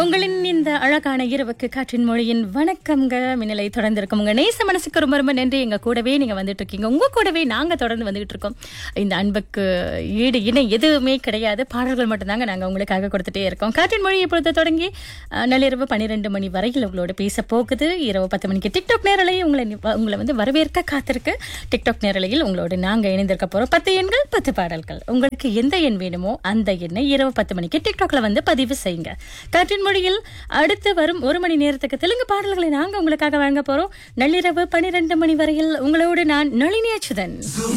உங்களின் இந்த அழகான இரவுக்கு காற்றின் மொழியின் வணக்கம்ங்க மின்னலை தொடர்ந்திருக்கும் உங்க நேச மனசுக்கு ரொம்ப ரொம்ப நன்றி எங்க கூடவே நீங்க வந்துட்டு இருக்கீங்க உங்க கூடவே நாங்க தொடர்ந்து வந்துகிட்டு இருக்கோம் இந்த அன்புக்கு ஈடு இணை எதுவுமே கிடையாது பாடல்கள் மட்டும்தாங்க நாங்க உங்களுக்காக கொடுத்துட்டே இருக்கோம் காற்றின் மொழி இப்பொழுது தொடங்கி அஹ், நள்ளிரவு பன்னிரெண்டு மணி வரையில் உங்களோட பேச போகுது இரவு பத்து மணிக்கு டிக்டாக் நேரலை உங்களை உங்களை வந்து வரவேற்க காத்திருக்கு டிக்டாக் நேரலையில் உங்களோட நாங்க இணைந்திருக்க போறோம் பத்து எண்கள் பத்து பாடல்கள் உங்களுக்கு எந்த எண் வேணுமோ அந்த எண்ணை இரவு பத்து மணிக்கு டிக்டாக்ல வந்து பதிவு செய்யுங்க காற்றின் மொழியில் அடுத்து வரும் ஒரு மணி நேரத்துக்கு தெலுங்கு பாடல்களை நாங்க உங்களுக்காக வழங்க போறோம் நள்ளிரவு பன்னிரெண்டு மணி வரையில் உங்களோடு நான் நளினி அச்சுதன்